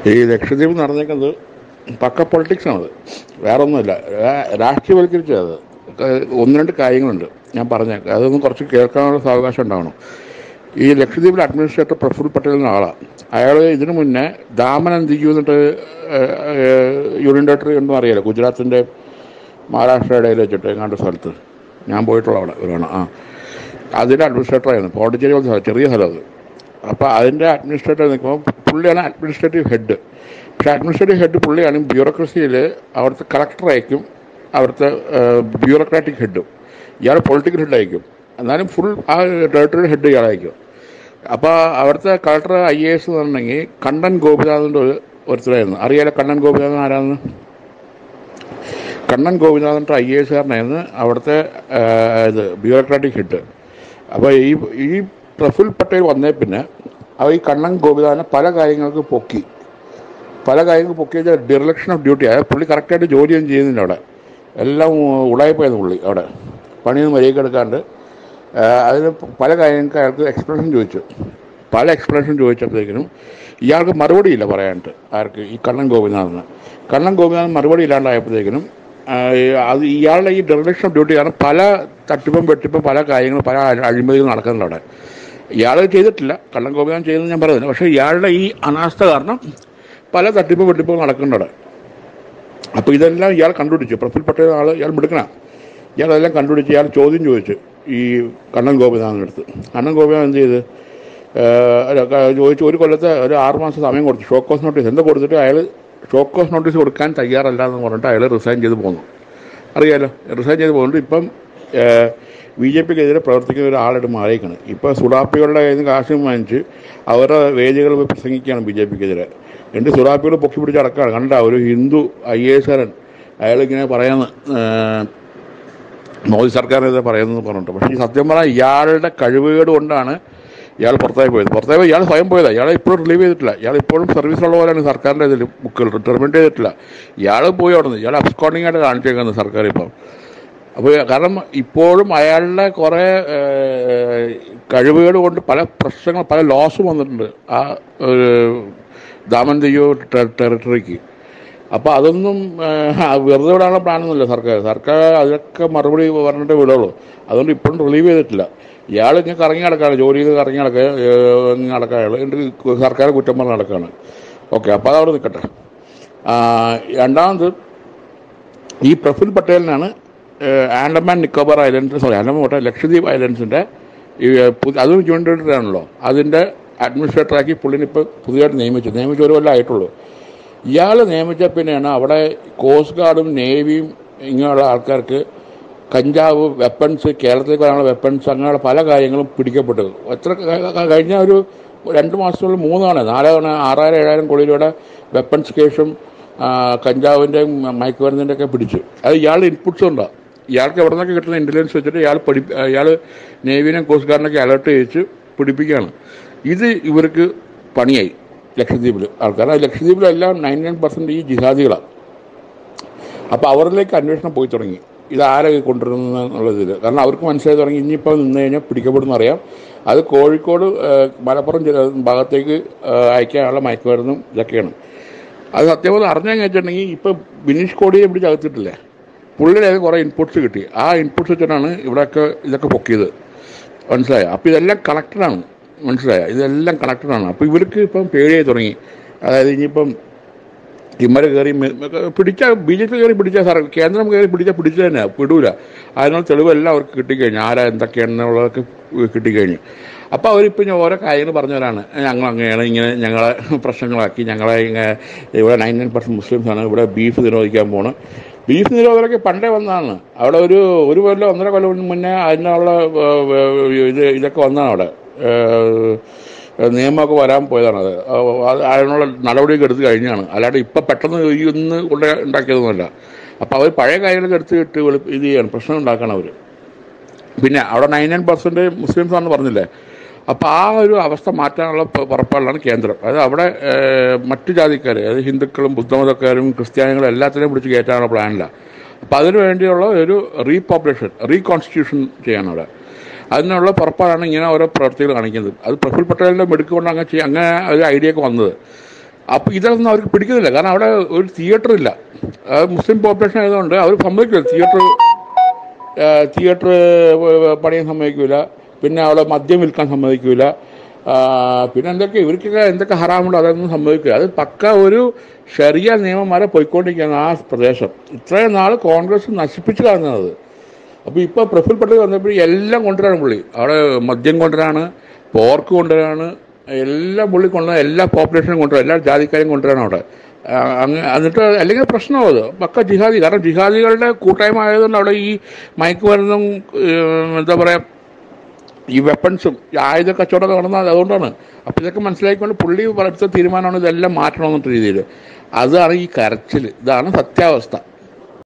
ഈ ലക്ഷദ്വീപ് നടന്നേക്കുന്നത് പക്ക പൊളിറ്റിക്സ് ആണത് വേറെ ഒന്നുമില്ല രാ- രാഷ്ട്രീയവൽക്കരിച്ചത് അത് ഒന്ന് രണ്ട് കാര്യങ്ങളുണ്ട് ഞാൻ പറഞ്ഞേക്കാം അതൊന്നും കുറച്ച് കേൾക്കാനുള്ള സാവകാശം ഉണ്ടാവണം ഈ ലക്ഷദ്വീപിലെ അഡ്മിനിസ്ട്രേറ്റർ പ്രഫുൽ പട്ടേൽ എന്ന ആളാണ് അയാൾ ഇതിനു മുന്നേ ദാമൻ എന്തിക്കു എന്നിട്ട് യൂണിയൻ ടെറിട്ടറി ഒന്നും അറിയില്ല ഗുജറാത്തിൻ്റെ മഹാരാഷ്ട്ര ഇടയിൽ വെച്ചിട്ട് എങ്ങാണ്ട് സ്ഥലത്ത് ഞാൻ പോയിട്ടുള്ള അവിടെ ഒരു തവണ ആ അതിൻ്റെ അഡ്മിനിസ്ട്രേറ്റർ ആയിരുന്നു പോണ്ടിച്ചേരി പോലത്തെ സ്ഥലം ചെറിയ സ്ഥലം അത് അപ്പോൾ അതിൻ്റെ അഡ്മിനിസ്ട്രേറ്റർ നിൽക്കുമ്പോൾ പുള്ളിയാണ് അഡ്മിനിസ്ട്രേറ്റീവ് ഹെഡ് പക്ഷേ അഡ്മിനിസ്ട്രേറ്റീവ് ഹെഡ് പുള്ളിയാണ് ബ്യൂറോക്രസിയിൽ അവിടുത്തെ കളക്ടറായിരിക്കും അവിടുത്തെ ബ്യൂറോക്രാറ്റിക് ഹെഡും ഇയാൾ പൊളിറ്റിക്കൽ ഹെഡായിരിക്കും എന്നാലും ഫുൾ ആ ടെറിട്ടറി ഹെഡ് ഇയാളായിരിക്കും അപ്പോൾ അവിടുത്തെ കളക്ടർ ഐ എ എസ് എന്ന് പറഞ്ഞിട്ടുണ്ടെങ്കിൽ കണ്ണൻ ഗോപിനാഥൻ്റെ ഒരു ഒരുത്തരായിരുന്നു അറിയാലോ കണ്ണൻ ഗോപിനാഥൻ ആരാന്ന് കണ്ണൻ ഗോപിനാഥൻ ഐ എ എസ്കാരനായിരുന്നു അവിടുത്തെ ആ, ഇത് ബ്യൂറോക്രാറ്റിക് ഹെഡ് അപ്പോൾ ഈ ഈ പ്രഫുൽ പട്ടേൽ വന്നേ പിന്നെ അവ ഈ കണ്ണൻ ഗോപിനാഥനെ പല കാര്യങ്ങൾക്ക് പൊക്കി പല കാര്യങ്ങൾക്ക് പൊക്കിയത് ഡിറലക്ഷൻ ഓഫ് ഡ്യൂട്ടി അതായത് പുള്ളി കറക്റ്റായിട്ട് ജോലിയൊന്നും ചെയ്യുന്നില്ല അവിടെ എല്ലാം ഉടായിപ്പോയത് പുള്ളി അവിടെ പണിയൊന്നും വരികയൊക്കെ എടുക്കാണ്ട് ആ, അതിന് പല കാര്യങ്ങൾക്ക് അയാൾക്ക് എക്സ്പ്ലനേഷൻ ചോദിച്ചു പല എക്സ്പ്ലനേഷൻ ചോദിച്ചപ്പോഴത്തേക്കിനും ഇയാൾക്ക് മറുപടിയില്ല പറയാനായിട്ട് ആർക്ക് ഈ കണ്ണൻ ഗോപിനാഥന് കണ്ണൻ ഗോപിനാഥൻ മറുപടി ഇല്ലാണ്ടായപ്പോഴത്തേക്കിനും ആ, അത് ഇയാളുടെ ഈ ഡെറിലക്ഷൻ ഓഫ് ഡ്യൂട്ടി കാരണം പല തട്ടിപ്പും വെട്ടിപ്പും പല കാര്യങ്ങളും പല അഴി- അഴിമതികളും നടക്കുന്നുണ്ട് അവിടെ ഇയാൾ ചെയ്തിട്ടില്ല കള്ളൻ ഗോപിനാഥൻ ചെയ്തെന്ന് ഞാൻ പറയുന്നില്ല പക്ഷേ ഇയാളുടെ ഈ അനാസ്ഥ കാരണം പല തട്ടിപ്പും വെട്ടിപ്പും നടക്കുന്നുണ്ട് അവിടെ അപ്പോൾ ഇതെല്ലാം ഇയാൾ കണ്ടുപിടിച്ചു പ്രഫുൽ പട്ടേൽ ആൾ ഇയാൾ മിടുക്കണ ഇയാൾ അതെല്ലാം കണ്ടുപിടിച്ച് ഇയാൾ ചോദ്യം ചോദിച്ചു ഈ കണ്ണൻ ഗോപിനാഥൻ്റെ അടുത്ത് കണ്ണൻ ഗോപിനാഥൻ എന്ത് ചെയ്ത് ഏഹ് അല്ല, ക- ചോദിച്ചു ഒരു കൊല്ലത്തെ ഒരു ആറ് മാസം സമയം കൊടുത്തു ഷോക്കോസ് നോട്ടീസ് എന്താ കൊടുത്തിട്ട് അയാൾ ഷോക്കോസ് നോട്ടീസ് കൊടുക്കാൻ തയ്യാറല്ല എന്ന് പറഞ്ഞിട്ട് അയാൾ റിസൈൻ ചെയ്ത് പോന്നു അറിയാലോ റിസൈൻ ചെയ്ത് പോകുന്നുണ്ട് ഇപ്പം ബി ജെ പിക്കെതിരെ പ്രവർത്തിക്കുന്ന ഒരാളായിട്ട് മാറിയേക്കാണ് ഇപ്പോൾ സുഡാപ്പികളുടെ കയ്യിൽ നിന്ന് കാശും വാങ്ങിച്ച് അവരുടെ വേദികൾ പോയി പ്രസംഗിക്കുകയാണ് ബി ജെ പിക്കെതിരെ രണ്ട് സുഡാപ്പികൾ പൊക്കി പിടിച്ച് അടക്കാണ് കണ്ട ഒരു ഹിന്ദു ഐ എ എസ്കാരൻ അയാളിങ്ങനെ പറയാന്ന് ഏഹ്, മോദി സർക്കാരിനെതിരെ പറയുന്നത് പറഞ്ഞിട്ട് പക്ഷേ ഈ സത്യം പറഞ്ഞാൽ ഇയാളുടെ കഴിവുകേട് കൊണ്ടാണ് ഇയാൾ പുറത്തായി പോയത് പുറത്തായി പോയി ഇയാൾ സ്വയം പോയതാണ് ഇയാളെ ഇപ്പോഴും റിലീവ് ചെയ്തിട്ടില്ല ഇയാൾ ഇപ്പോഴും സർവീസിലുള്ള പോലെയാണ് സർക്കാരിൻ്റെ ഇതിൽ ബുക്കുകൾ റിട്ടയർമെൻറ്റ് ചെയ്തിട്ടില്ല ഇയാൾ പോയി അവിടെ നിന്ന് ഇയാൾ അബ്സ്കോണ്ടിങ് ആയിട്ട് കാണിച്ചേക്കുന്നത് സർക്കാർ ഇപ്പം അപ്പോൾ കാരണം ഇപ്പോഴും അയാളുടെ കുറേ ഏഹ്, കഴിവുകൾ കൊണ്ട് പല പ്രശ്നങ്ങൾ പല ലോസും വന്നിട്ടുണ്ട് ആ ഒരു ദാമൻ ദിയോ ടെറിട്ടറിക്ക് അപ്പോൾ അതൊന്നും ഏഹ്, വെറുതെ വിടാനുള്ള പ്ലാനൊന്നുമില്ല സർക്കാർ സർക്കാർ അതൊക്കെ മറുപടി പറഞ്ഞിട്ട് വിടുള്ളൂ അതുകൊണ്ട് ഇപ്പോഴും റിലീവ് ചെയ്തിട്ടില്ല ഇയാൾ ഇങ്ങനെ കറങ്ങി നടക്കുകയാണ് ജോലി ചെയ്ത് കറങ്ങി നടക്കുക ഇങ്ങനെ നടക്കുക അയാൾ എന്നിട്ട് സർക്കാർ കുറ്റം പറഞ്ഞ് നടക്കുകയാണ് ഓക്കെ അപ്പോൾ അതവിടെ നിൽക്കട്ടെ ആ, രണ്ടാമത് ഈ പ്രഫുൽ പട്ടേലിനാണ് ഏഹ്, ആൻഡമാൻ നിക്കോബാർ ഐലൻഡ്സ് സോറി ആൻഡമാൻ പോട്ടെ ലക്ഷദ്വീപ് ഐലൻഡ്സിൻ്റെ ഈ പുതിയ അതും ജോയിൻ ടെറിട്ടറിയാണല്ലോ അതിൻ്റെ അഡ്മിനിസ്ട്രേറ്ററാക്കി പുള്ളിനെ ഇപ്പോൾ പുതിയതായിട്ട് നിയമിച്ചു നിയമിച്ച ഒരു കൊല്ലം ആയിട്ടുള്ളൂ ഇയാൾ നിയമിച്ച പിന്നെയാണ് അവിടെ കോസ്റ്റ് ഗാർഡും നേവിയും ഇങ്ങനെയുള്ള ആൾക്കാർക്ക് കഞ്ചാവ് വെപ്പൺസ് കേരളത്തിലേക്ക് വരാനുള്ള വെപ്പൺസ് അങ്ങനെയുള്ള പല കാര്യങ്ങളും പിടിക്കപ്പെട്ടത് എത്ര ക- ക- കഴിഞ്ഞ ഒരു രണ്ട് മാസത്തിനുള്ളിൽ മൂന്നാണ് നാല് തവണ ആറായിരം ഏഴായിരം കോടി രൂപയുടെ വെപ്പൺസ് കേസും ആ, കഞ്ചാവിൻ്റെയും മയക്കുമരുന്നിൻ്റെ ഒക്കെ പിടിച്ചു അത് ഇയാളുടെ ഇൻപുട്സ് ഉണ്ടാ ഇയാൾക്ക് എവിടെ നിന്നൊക്കെ കിട്ടുന്ന ഇൻ്റലിജൻസ് വെച്ചിട്ട് ഇയാൾ പഠി ഇയാൾ നേവിനെയും കോസ്റ്റ് ഗാർഡിനൊക്കെ അലർട്ട് ചെയ്യിച്ച് പിടിപ്പിക്കുകയാണ് ഇത് ഇവർക്ക് പണിയായി ലക്ഷദ്വീപിൽ ആൾക്കാർ ആ ലക്ഷദ്വീപിലെല്ലാം നയൻറ്റി നയൻ പെർസെൻറ്റ് ഈ ജിഹാദികളാണ് അപ്പോൾ അവരിലേക്ക് അന്വേഷണം പോയി തുടങ്ങി ഇത് ആരൊക്കെ കൊണ്ടുവരുന്നത് എന്നുള്ളതിൽ കാരണം അവർക്ക് മനസ്സിലായി തുടങ്ങി ഇനിയിപ്പോൾ നിന്ന് കഴിഞ്ഞാൽ പിടിക്കപ്പെടുന്ന അറിയാം അത് കോഴിക്കോട് ഏഹ്, മലപ്പുറം ജില്ല ഭാഗത്തേക്ക് ഏഹ്, അയക്കാനുള്ള മയക്കുമരുന്നും ഇതൊക്കെയാണ് അത് സത്യം അറിഞ്ഞാൽ വെച്ചിട്ടുണ്ടെങ്കിൽ ഇപ്പം ബിനീഷ് കോടിയെ പിടിച്ച് അകത്തിട്ടില്ലേ പുള്ളിയുടെ കയ്യിൽ കുറേ ഇൻപുട്സ് കിട്ടി ആ ഇൻപുട്സ് വെച്ചിട്ടാണ് ഇവിടെയൊക്കെ ഇതൊക്കെ പൊക്കിയത് മനസ്സിലായോ അപ്പോൾ ഇതെല്ലാം കണക്റ്റഡാണ് മനസ്സിലായോ ഇതെല്ലാം കണക്റ്റഡാണ് അപ്പോൾ ഇവർക്ക് ഇപ്പം പേടിയായി തുടങ്ങി അതായത് ഇനിയിപ്പം ഇമ്മരെ കയറി പിടിച്ച ബി ജെ പി കയറി പിടിച്ച സാർ കേന്ദ്രം കയറി പിടിച്ച പിടിച്ചു തന്നെ വിടൂല അതിനുള്ള തെളിവെല്ലാം അവർക്ക് കിട്ടിക്കഴിഞ്ഞു ആരാ എന്തൊക്കെയാണെന്നുള്ളതൊക്കെ കിട്ടിക്കഴിഞ്ഞു അപ്പോൾ അവരിപ്പോൾ ഞാൻ ഓരോ കാര്യങ്ങൾ പറഞ്ഞവരാണ് ഞങ്ങൾ അങ്ങനെയാണ് ഇങ്ങനെ ഞങ്ങളെ പ്രശ്നങ്ങളാക്കി ഞങ്ങളെ ഇങ്ങനെ ഇവിടെ നയൻ നയൻ പെർസെൻറ്റ് മുസ്ലിംസാണ് ഇവിടെ ബീഫ് നിരോധിക്കാൻ പോണ് ബീഫ് നിരോധനമൊക്കെ പണ്ടേ വന്നതാണ് അവിടെ ഒരു ഒരു കൊല്ലം ഒന്നര കൊല്ലം മുന്നേ അതിനുള്ള ഏഹ്, ഇത് ഇതൊക്കെ വന്നതാണ് അവിടെ ഏഹ്, നിയമമൊക്കെ വരാൻ പോയതാണ് അത് അത് അതിനുള്ള നടപടിയൊക്കെ എടുത്ത് കഴിഞ്ഞാണ് അല്ലാണ്ട് ഇപ്പം പെട്ടെന്ന് ഈ ഒന്ന് കൊണ്ട് ഉണ്ടാക്കിയതൊന്നുമല്ല അപ്പോൾ അവർ പഴയ കാര്യങ്ങളൊക്കെ എടുത്ത് ഇട്ട് വെളി ഇത് ചെയ്യണം പ്രശ്നം ഉണ്ടാക്കണം അവർ പിന്നെ അവിടെ നയൻ നയൻ പെർസെൻറ്റ് മുസ്ലിംസ് ആണെന്ന് പറഞ്ഞില്ലേ അപ്പോൾ ആ ഒരു അവസ്ഥ മാറ്റാനുള്ള പ- പുറപ്പാടിലാണ് കേന്ദ്രം അതായത് അവിടെ ഏഹ്, മറ്റു ജാതിക്കാർ അതായത് ഹിന്ദുക്കളും ബുദ്ധമതക്കാരും ക്രിസ്ത്യാനികളും എല്ലാത്തിനെയും പിടിച്ച് കയറ്റാനുള്ള പ്ലാനില്ല അപ്പോൾ അതിനു വേണ്ടിയുള്ള ഒരു റീപോപ്പുലേഷൻ റീകോൺസ്റ്റിറ്റ്യൂഷൻ ചെയ്യാൻ അവിടെ അതിനുള്ള പുറപ്പാടാണ് ഇങ്ങനെ ഓരോ പ്രവർത്തികൾ കാണിക്കുന്നത് അത് പ്രഫുൽ പട്ടേലിൻ്റെ മിടുക്ക് കൊണ്ട് അങ്ങനെ ചെയ്യാൻ അങ്ങനെ ഒരു ഐഡിയ ഒക്കെ വന്നത് അപ്പോൾ ഇതൊന്നും അവർക്ക് പിടിക്കുന്നില്ല കാരണം അവിടെ ഒരു തിയേറ്റർ ഇല്ല അത് മുസ്ലിം പോപ്പുലേഷൻ ആയതുകൊണ്ട് അവർ സമ്മതിക്കില്ല തിയേറ്റർ തിയേറ്റർ പണിയാൻ സമ്മതിക്കില്ല പിന്നെ അവിടെ മദ്യം വിൽക്കാൻ സമ്മതിക്കില്ല പിന്നെ എന്തൊക്കെ ഇവർക്കൊക്കെ എന്തൊക്കെ ഹറാമുണ്ടോ അതൊന്നും സമ്മതിക്കില്ല അത് പക്ക ഒരു ഷെറിയ നിയമം വരെ പോയിക്കൊണ്ടിരിക്കുകയാണ് ആ പ്രദേശം ഇത്രയും നാൾ കോൺഗ്രസ് നശിപ്പിച്ചു കളഞ്ഞത് അപ്പോൾ ഇപ്പോൾ പ്രഫുൽ പട്ടേൽ വന്നപ്പോൾ എല്ലാം കൊണ്ടുവരാണ് പുള്ളി അവിടെ മദ്യം കൊണ്ടുവരാണ് പോർക്ക് കൊണ്ടുവരാണ് എല്ലാം പുള്ളി കൊണ്ടുവരാൻ എല്ലാ പോപ്പുലേഷനും കൊണ്ടുവരാൻ എല്ലാ ജാതിക്കാരും കൊണ്ടുവരാണ് അവിടെ ആ, അങ്ങ് എന്നിട്ട് അല്ലെങ്കിൽ പ്രശ്നമാവും അത് പക്ക ജിഹാദി കാരണം ജിഹാദികളുടെ കൂട്ടായ്മ ആയതുകൊണ്ട് അവിടെ ഈ മയക്കുമരുന്നും ഏഹ്, എന്താ പറയുക ഈ വെപ്പൺസും ഈ ആയുധ കച്ചവടം നടന്നത് അതുകൊണ്ടാണ് അപ്പോൾ ഇതൊക്കെ മനസ്സിലാക്കിക്കൊണ്ട് പുള്ളി എടുത്ത തീരുമാനമാണ് ഇതെല്ലാം മാറ്റണമെന്നിട്ട് രീതിയിൽ അതാണ് ഈ കരച്ചിൽ ഇതാണ് സത്യാവസ്ഥ